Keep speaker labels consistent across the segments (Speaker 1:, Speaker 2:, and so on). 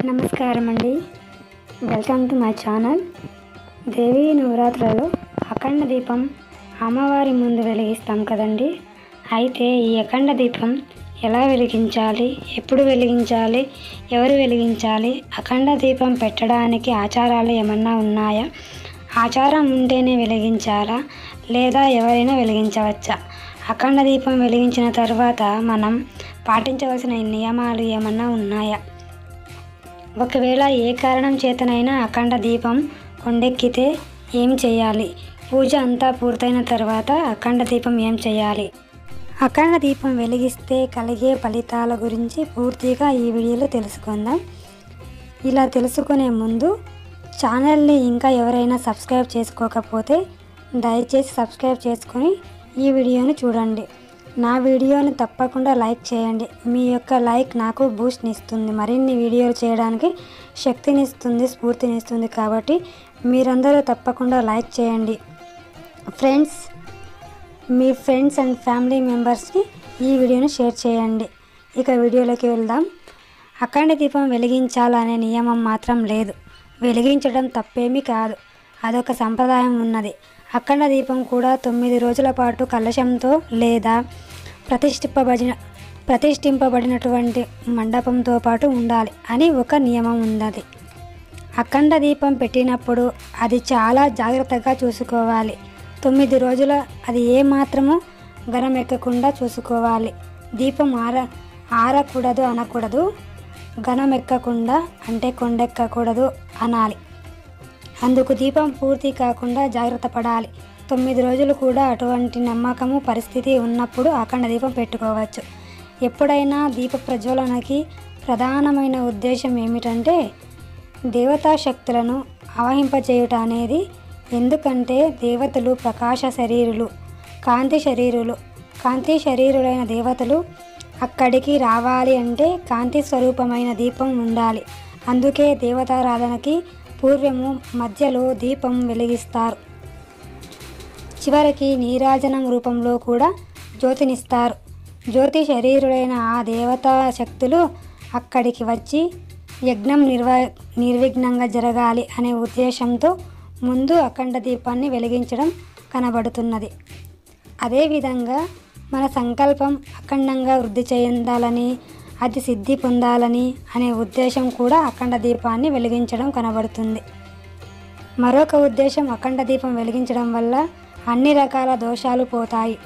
Speaker 1: నమస్కారం అండి welcome to my channel Devi నవరాత్రులలో అఖండ దీపం అమ్మవారి ముందు వెలిగిస్తాం కదండి అయితే ఈ అఖండ దీపం ఎలా వెలిగించాలి ఎప్పుడు వెలిగించాలి ఎవరు వెలిగించాలి అఖండ దీపం పెట్టడానికి ఆచారాలు ఏమన్నా ఉన్నాయా ఆచారం ఉంటేనే వెలిగించాలా లేదా ఎవరైనా వెలిగించవచ్చా అఖండ దీపం వెలిగించిన తర్వాత మనం పాటించవలసిన నియమాలు ఏమన్నా ఉన్నాయా ఒకవేళ ఏ కారణం చేతనైనా అఖండ దీపం కొండెక్కితే ఏం చేయాలి పూజ అంతా పూర్తయిన తర్వాత అఖండ దీపం ఏం చేయాలి అఖండ దీపం వెలిగిస్తే కలిగే ఫలితాల గురించి పూర్తిగా ఈ వీడియోలో తెలుసుకుందాం ఇలా తెలుసుకునే ముందు ఛానల్ని ఇంకా ఎవరైనా సబ్స్క్రైబ్ చేసుకోకపోతే దయచేసి సబ్స్క్రైబ్ చేసుకొని ఈ వీడియోని చూడండి నా వీడియోని తప్పకుండా లైక్ చేయండి మీ యొక్క లైక్ నాకు బూస్ట్ని ఇస్తుంది మరిన్ని వీడియోలు చేయడానికి శక్తినిస్తుంది స్ఫూర్తినిస్తుంది కాబట్టి మీరందరూ తప్పకుండా లైక్ చేయండి ఫ్రెండ్స్ మీ ఫ్రెండ్స్ అండ్ ఫ్యామిలీ మెంబర్స్కి ఈ వీడియోని షేర్ చేయండి ఇక వీడియోలోకి వెళ్దాం అఖండ దీపం వెలిగించాలనే నియమం మాత్రం లేదు వెలిగించడం తప్పేమీ కాదు అదొక సంప్రదాయం ఉన్నది అఖండ దీపం కూడా తొమ్మిది రోజుల పాటు కలశంతో లేదా ప్రతిష్ఠింపబడిన ప్రతిష్ఠింపబడినటువంటి మండపంతో పాటు ఉండాలి అని ఒక నియమం ఉన్నది అఖండ దీపం పెట్టినప్పుడు అది చాలా జాగ్రత్తగా చూసుకోవాలి తొమ్మిది రోజుల అది ఏ మాత్రము గరం ఎక్కకుండా చూసుకోవాలి దీపం ఆర ఆరకూడదు అనకూడదు గణం ఎక్కకుండా అంటే కొండెక్కకూడదు అనాలి అందుకు దీపం పూర్తి కాకుండా జాగ్రత్త పడాలి తొమ్మిది రోజులు కూడా అటువంటి నమ్మకము పరిస్థితి ఉన్నప్పుడు అఖండ దీపం పెట్టుకోవచ్చు ఎప్పుడైనా దీప ప్రజ్వలనకి ప్రధానమైన ఉద్దేశం ఏమిటంటే దేవతా శక్తులను ఆవహింపచేయుట అనేది ఎందుకంటే దేవతలు ప్రకాశ శరీరులు కాంతి శరీరులు కాంతి శరీరులైన దేవతలు అక్కడికి రావాలి అంటే కాంతి స్వరూపమైన దీపం ఉండాలి అందుకే దేవతారాధనకి పూర్వము మధ్యలో దీపం వెలిగిస్తారు చివరికి నీరాజనం రూపంలో కూడా జ్యోతినిస్తారు జ్యోతి శరీరులైన ఆ దేవతా శక్తులు అక్కడికి వచ్చి యజ్ఞం నిర్వ నిర్విఘ్నంగా జరగాలి అనే ఉద్దేశంతో ముందు అఖండ దీపాన్ని వెలిగించడం కనబడుతున్నది అదేవిధంగా మన సంకల్పం అఖండంగా వృద్ధి చెందాలని అది సిద్ధి పొందాలని అనే ఉద్దేశం కూడా అఖండ దీపాన్ని వెలిగించడం కనబడుతుంది మరొక ఉద్దేశం అఖండ దీపం వెలిగించడం వల్ల అన్ని రకాల దోషాలు పోతాయి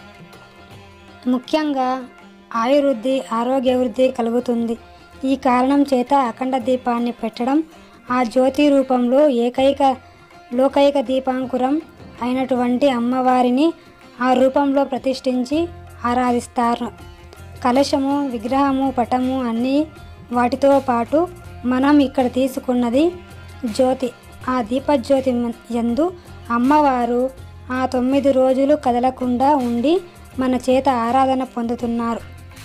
Speaker 1: ముఖ్యంగా ఆయుర్వృద్ధి ఆరోగ్య వృద్ధి కలుగుతుంది ఈ కారణం చేత అఖండ దీపాన్ని పెట్టడం ఆ జ్యోతి రూపంలో ఏకైక లోకైక దీపాంకురం అయినటువంటి అమ్మవారిని ఆ రూపంలో ప్రతిష్ఠించి ఆరాధిస్తారు కలశము విగ్రహము పటము అన్నీ వాటితో పాటు మనం ఇక్కడ తీసుకున్నది జ్యోతి ఆ దీపజ్యోతి యందు అమ్మవారు ఆ తొమ్మిది రోజులు కదలకుండా ఉండి మన చేత ఆరాధన పొందుతున్నారు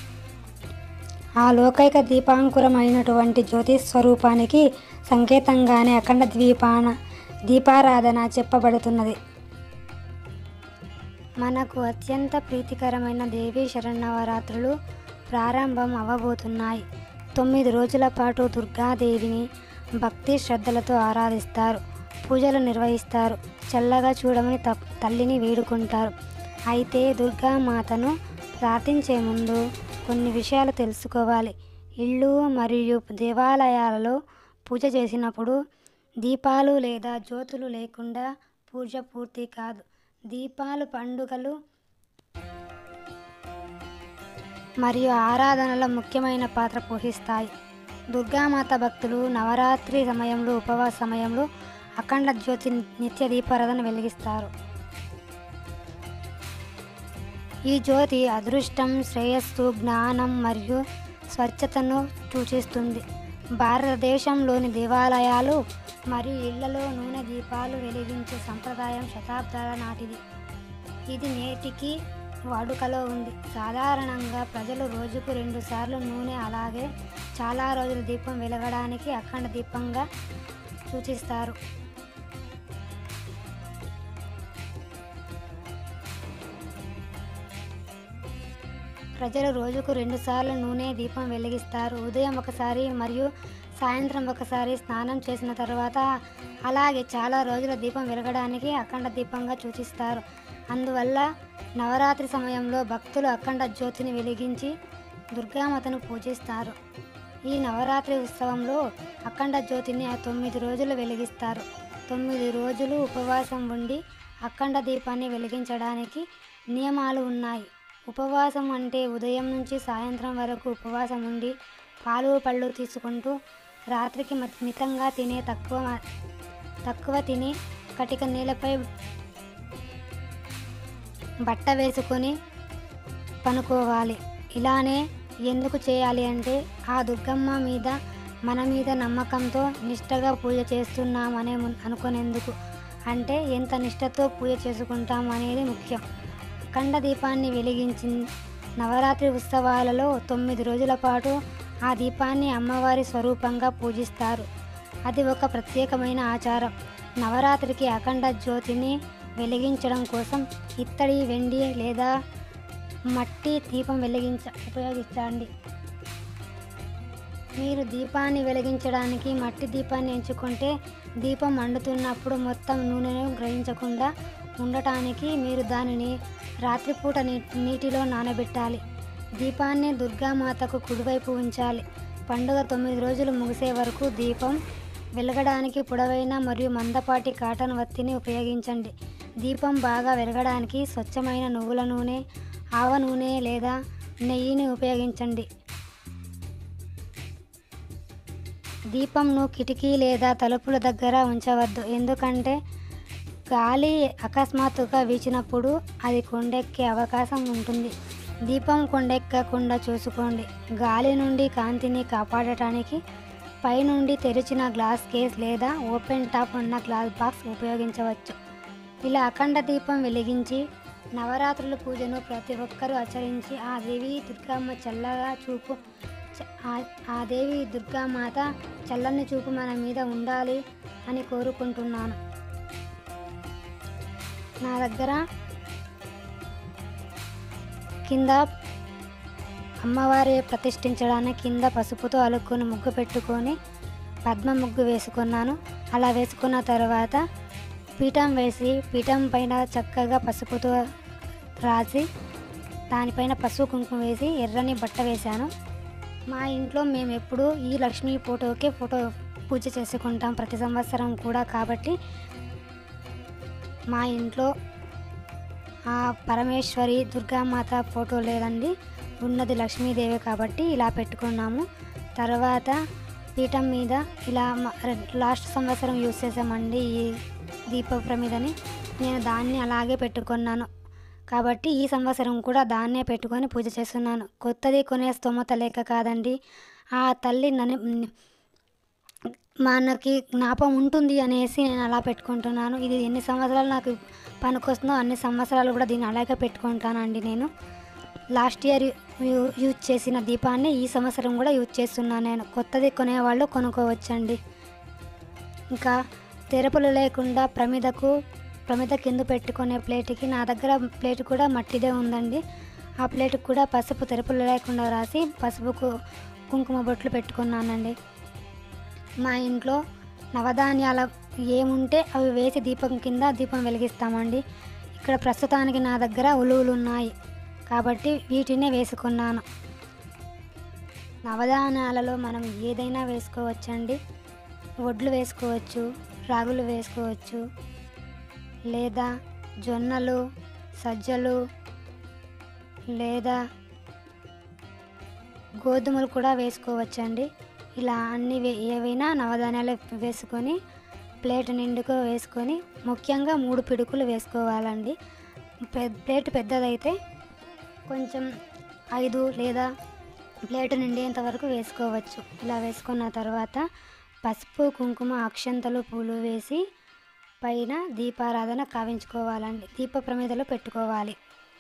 Speaker 1: ఆ లోకైక దీపాంకురమైనటువంటి జ్యోతి స్వరూపానికి సంకేతంగానే అఖండ ద్వీపాన దీపారాధన చెప్పబడుతున్నది మనకు అత్యంత ప్రీతికరమైన దేవీ శరణవరాత్రులు ప్రారంభం అవ్వబోతున్నాయి తొమ్మిది రోజుల పాటు దుర్గాదేవిని భక్తి శ్రద్ధలతో ఆరాధిస్తారు పూజలు నిర్వహిస్తారు చల్లగా చూడమని త తల్లిని వేడుకుంటారు అయితే దుర్గామాతను ప్రార్థించే ముందు కొన్ని విషయాలు తెలుసుకోవాలి ఇళ్ళు మరియు దేవాలయాలలో పూజ చేసినప్పుడు దీపాలు లేదా జ్యోతులు లేకుండా పూజ పూర్తి కాదు దీపాలు పండుగలు మరియు ఆరాధనలో ముఖ్యమైన పాత్ర పోషిస్తాయి దుర్గామాత భక్తులు నవరాత్రి సమయంలో ఉపవాస సమయంలో అఖండ జ్యోతి నిత్య దీపారాధన వెలిగిస్తారు ఈ జ్యోతి అదృష్టం శ్రేయస్సు జ్ఞానం మరియు స్వచ్ఛతను సూచిస్తుంది భారతదేశంలోని దేవాలయాలు మరియు ఇళ్లలో నూనె దీపాలు వెలిగించే సంప్రదాయం శతాబ్దాల నాటిది ఇది నేటికి వాడుకలో ఉంది సాధారణంగా ప్రజలు రోజుకు రెండు సార్లు నూనె అలాగే చాలా రోజులు దీపం వెలగడానికి అఖండ దీపంగా సూచిస్తారు ప్రజలు రోజుకు రెండుసార్లు నూనె దీపం వెలిగిస్తారు ఉదయం ఒకసారి మరియు సాయంత్రం ఒకసారి స్నానం చేసిన తర్వాత అలాగే చాలా రోజుల దీపం వెలగడానికి అఖండ దీపంగా సూచిస్తారు అందువల్ల నవరాత్రి సమయంలో భక్తులు అఖండ జ్యోతిని వెలిగించి దుర్గామాతను పూజిస్తారు ఈ నవరాత్రి ఉత్సవంలో అఖండ జ్యోతిని ఆ తొమ్మిది రోజులు వెలిగిస్తారు తొమ్మిది రోజులు ఉపవాసం ఉండి అఖండ దీపాన్ని వెలిగించడానికి నియమాలు ఉన్నాయి ఉపవాసం అంటే ఉదయం నుంచి సాయంత్రం వరకు ఉపవాసం ఉండి పాలు పళ్ళు తీసుకుంటూ రాత్రికి మ- మితంగా తినే తక్కువ మ- తక్కువ తిని కటిక నీళ్ళపై బట్ట వేసుకొని పనుకోవాలి ఇలానే ఎందుకు చేయాలి అంటే ఆ దుర్గమ్మ మీద మన మీద నమ్మకంతో నిష్టగా పూజ చేస్తున్నామనే ము- అనుకునేందుకు అంటే ఎంత నిష్టతో పూజ చేసుకుంటాం అనేది ముఖ్యం అఖండ దీపాన్ని వెలిగించి నవరాత్రి ఉత్సవాలలో తొమ్మిది రోజుల పాటు ఆ దీపాన్ని అమ్మవారి స్వరూపంగా పూజిస్తారు అది ఒక ప్రత్యేకమైన ఆచారం నవరాత్రికి అఖండ జ్యోతిని వెలిగించడం కోసం ఇత్తడి వెండి లేదా మట్టి దీపం వెలిగించ ఉపయోగించండి మీరు దీపాన్ని వెలిగించడానికి మట్టి దీపాన్ని ఎంచుకుంటే దీపం మండుతున్నప్పుడు మొత్తం నూనెను గ్రహించకుండా ఉండటానికి మీరు దానిని రాత్రిపూట నీ నీటిలో నానబెట్టాలి దీపాన్ని దుర్గామాతకు కుడివైపు ఉంచాలి పండుగ తొమ్మిది రోజులు ముగిసే వరకు దీపం వెలగడానికి పొడవైన మరియు మందపాటి కాటన్ వత్తిని ఉపయోగించండి దీపం బాగా వెలగడానికి స్వచ్ఛమైన నువ్వుల నూనె ఆవ నూనె లేదా నెయ్యిని ఉపయోగించండి దీపంను కిటికీ లేదా తలుపుల దగ్గర ఉంచవద్దు ఎందుకంటే గాలి అకస్మాత్తుగా వీచినప్పుడు అది కొండెక్కే అవకాశం ఉంటుంది దీపం కొండెక్కకుండా చూసుకోండి గాలి నుండి కాంతిని కాపాడటానికి పైనుండి తెరిచిన గ్లాస్ కేస్ లేదా ఓపెన్ టాప్ ఉన్న గ్లాస్ బాక్స్ ఉపయోగించవచ్చు ఇలా అఖండ దీపం వెలిగించి నవరాత్రుల పూజను ప్రతి ఒక్కరూ ఆచరించి ఆ దేవి దుర్గమ్మ చల్లగా చూపు చ- ఆ- ఆ దేవి దుర్గామాత చల్లని చూపు మన మీద ఉండాలి అని కోరుకుంటున్నాను నా దగ్గర కింద అమ్మవారి ప్రతిష్ఠించడానికి కింద పసుపుతో అలుక్కుని ముగ్గు పెట్టుకొని పద్మ ముగ్గు వేసుకున్నాను అలా వేసుకున్న తర్వాత పీఠం వేసి పీఠం పైన చక్కగా పసుపుతో రాసి దానిపైన పసుపు కుంకుమ వేసి ఎర్రని బట్ట వేశాను మా ఇంట్లో మేము ఎప్పుడూ ఈ లక్ష్మీ ఫోటోకే ఫోటో పూజ చేసుకుంటాం ప్రతి సంవత్సరం కూడా కాబట్టి మా ఇంట్లో ఆ పరమేశ్వరి దుర్గామాత ఫోటో లేదండి ఉన్నది లక్ష్మీదేవి కాబట్టి ఇలా పెట్టుకున్నాము తర్వాత పీఠం మీద ఇలా మ- లాస్ట్ సంవత్సరం యూస్ చేసామండి ఈ దీప ప్రమిదని నేను దాన్ని అలాగే పెట్టుకున్నాను కాబట్టి ఈ సంవత్సరం కూడా దాన్నే పెట్టుకొని పూజ చేస్తున్నాను కొత్తది కొనే స్తోమత లేక కాదండి ఆ తల్లి నన్ను మనకి జ్ఞాపం ఉంటుంది అనేసి నేను అలా పెట్టుకుంటున్నాను ఇది ఎన్ని సంవత్సరాలు నాకు పనికొస్తుందో అన్ని సంవత్సరాలు కూడా దీన్ని అలాగే పెట్టుకుంటానండి నేను లాస్ట్ ఇయర్ యూ- యూజ్ చేసిన దీపాన్ని ఈ సంవత్సరం కూడా యూజ్ చేస్తున్నాను నేను కొత్తది కొనేవాళ్ళు కొనుక్కోవచ్చండి ఇంకా తెరపులు లేకుండా ప్రమిదకు ప్రమిద కింద పెట్టుకునే ప్లేట్కి నా దగ్గర ప్లేట్ కూడా మట్టిదే ఉందండి ఆ ప్లేట్కి కూడా పసుపు తెరపులు లేకుండా రాసి పసుపుకు కుంకుమ బొట్లు పెట్టుకున్నానండి మా ఇంట్లో నవధాన్యాల ఏముంటే అవి వేసి దీపం కింద దీపం వెలిగిస్తామండి ఇక్కడ ప్రస్తుతానికి నా దగ్గర ఉలువలు ఉన్నాయి కాబట్టి వీటినే వేసుకున్నాను నవధాన్యాలలో మనం ఏదైనా వేసుకోవచ్చండి వడ్లు వేసుకోవచ్చు రాగులు వేసుకోవచ్చు లేదా జొన్నలు సజ్జలు లేదా గోధుమలు కూడా వేసుకోవచ్చండి ఇలా అన్ని వే- ఏవైనా నవధాన్యాలు వేసుకొని ప్లేట్ నిండుగా వేసుకొని ముఖ్యంగా మూడు పిడుకులు వేసుకోవాలండి పె- ప్లేట్ పెద్దదైతే కొంచెం ఐదు లేదా ప్లేట్ నిండేంత వరకు వేసుకోవచ్చు ఇలా వేసుకున్న తర్వాత పసుపు కుంకుమ అక్షంతలు పూలు వేసి పైన దీపారాధన కావించుకోవాలండి దీప ప్రమిదలో పెట్టుకోవాలి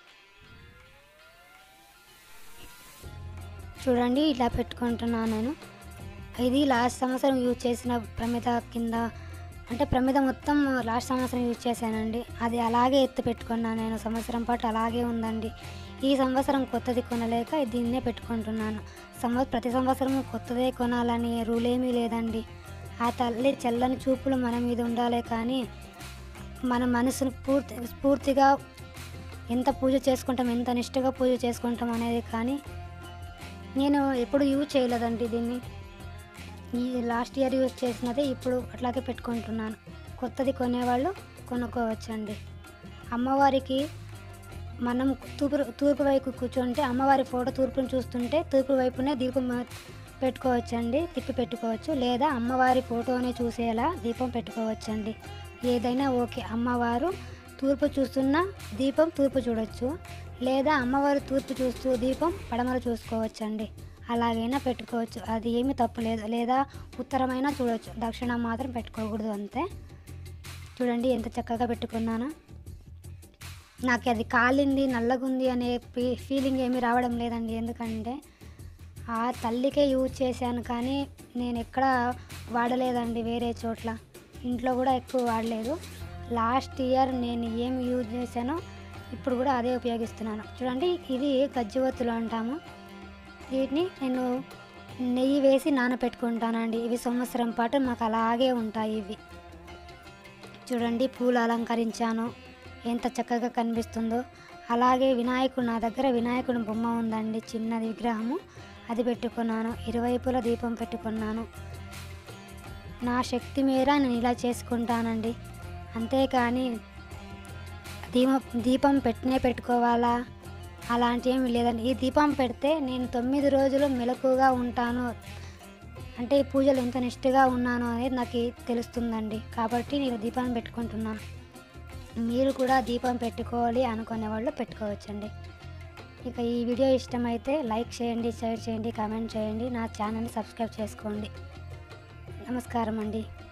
Speaker 1: చూడండి ఇలా పెట్టుకుంటున్నాను నేను ఇది లాస్ట్ సంవత్సరం యూజ్ చేసిన ప్రమిద కింద అంటే ప్రమిద మొత్తం లాస్ట్ సంవత్సరం యూజ్ చేశానండి అది అలాగే ఎత్తు పెట్టుకున్నాను నేను సంవత్సరం పాటు అలాగే ఉందండి ఈ సంవత్సరం కొత్తది కొనలేక దీన్నే పెట్టుకుంటున్నాను సంవ ప్రతి సంవత్సరం కొత్తదే కొనాలని రూల్ ఏమీ లేదండి ఆ తల్లి చల్లని చూపులు మన మీద ఉండాలి కానీ మన మనసును పూర్తి పూర్తిగా ఎంత పూజ చేసుకుంటాం ఎంత నిష్ఠగా పూజ చేసుకుంటాం అనేది కానీ నేను ఎప్పుడు యూజ్ చేయలేదండి దీన్ని ఈ లాస్ట్ ఇయర్ యూజ్ చేసినదే ఇప్పుడు అట్లాగే పెట్టుకుంటున్నాను కొత్తది కొనేవాళ్ళు కొనుక్కోవచ్చండి అమ్మవారికి మనం తూర్పు తూర్పు వైపు కూర్చుంటే అమ్మవారి ఫోటో తూర్పును చూస్తుంటే తూర్పు వైపునే దీపం పెట్టుకోవచ్చండి తిప్పి పెట్టుకోవచ్చు లేదా అమ్మవారి ఫోటోని చూసేలా దీపం పెట్టుకోవచ్చండి ఏదైనా ఓకే అమ్మవారు తూర్పు చూస్తున్న దీపం తూర్పు చూడొచ్చు లేదా అమ్మవారు తూర్పు చూస్తూ దీపం పడమర చూసుకోవచ్చండి అలాగైనా పెట్టుకోవచ్చు అది ఏమీ తప్పు లేదు లేదా ఉత్తరమైనా చూడొచ్చు దక్షిణం మాత్రం పెట్టుకోకూడదు అంతే చూడండి ఎంత చక్కగా పెట్టుకున్నాను నాకు అది కాలింది నల్లగుంది అనే ఫీ- ఫీలింగ్ ఏమీ రావడం లేదండి ఎందుకంటే ఆ తల్లికే యూజ్ చేశాను కానీ నేను ఎక్కడ వాడలేదండి వేరే చోట్ల ఇంట్లో కూడా ఎక్కువ వాడలేదు లాస్ట్ ఇయర్ నేను ఏం యూజ్ చేశానో ఇప్పుడు కూడా అదే ఉపయోగిస్తున్నాను చూడండి ఇది గజ్జివత్తులు అంటాము వీటిని నేను నెయ్యి వేసి నానబెట్టుకుంటానండి ఇవి సంవత్సరం పాటు మాకు అలాగే ఉంటాయి ఇవి చూడండి పూలు అలంకరించాను ఎంత చక్కగా కనిపిస్తుందో అలాగే వినాయకుడు నా దగ్గర వినాయకుడి బొమ్మ ఉందండి చిన్నది విగ్రహము అది పెట్టుకున్నాను ఇరువైపుల దీపం పెట్టుకున్నాను నా శక్తి మేర నేను ఇలా చేసుకుంటానండి అంతేకాని దీపం దీపం పెట్టినే పెట్టుకోవాలా అలాంటి ఏమి లేదండి ఈ దీపం పెడితే నేను తొమ్మిది రోజులు మెలకుగా ఉంటాను అంటే ఈ పూజలు ఎంత నిష్ఠగా ఉన్నాను అనేది నాకు తెలుస్తుందండి కాబట్టి నేను దీపాన్ని పెట్టుకుంటున్నాను మీరు కూడా దీపం పెట్టుకోవాలి అనుకునే వాళ్ళు పెట్టుకోవచ్చండి ఇక ఈ వీడియో ఇష్టమైతే లైక్ చేయండి షేర్ చేయండి కామెంట్ చేయండి నా ఛానల్ని సబ్స్క్రైబ్ చేసుకోండి నమస్కారం అండి